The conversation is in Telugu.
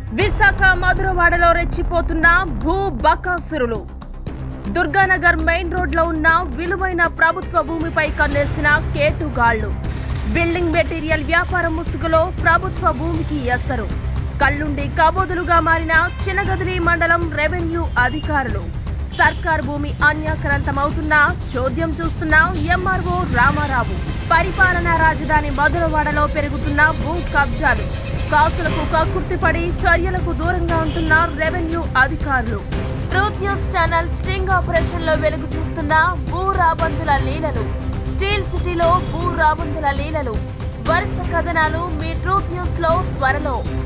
విశాఖ మధురవాడలో రెచ్చిపోతున్న భూ బకాసురులు దుర్గానగర్ మెయిన్ రోడ్లో ఉన్న విలువైన ప్రభుత్వ భూమిపై కన్నేసిన కేటుగాళ్లు బిల్డింగ్ మెటీరియల్ వ్యాపారం ముసుగులో ప్రభుత్వ భూమికి ఎసరు కళ్ళుండి కబోదులుగా మారిన చినగదిరి మండలం రెవెన్యూ అధికారులు సర్కార్ భూమి అన్యాక్రాంతమవుతున్నా చోద్యం చూస్తున్న ఎంఆర్ఓ రామారావు పరిపాలనా రాజధాని మధురవాడలో పెరుగుతున్న భూ కబ్జాలు కాసులకు కక్కుర్తిపడి చర్యలకు దూరంగా ఉంటున్న రెవెన్యూ అధికారులు truth news channel sting operation లో వెలుగు చూస్తున్న భూ రాబందుల లీలలు స్టీల్ సిటీలో భూ రాబందుల లీలలు వరుస కథనాలు మీ ట్రూత్ న్యూస్ లో త్వరలో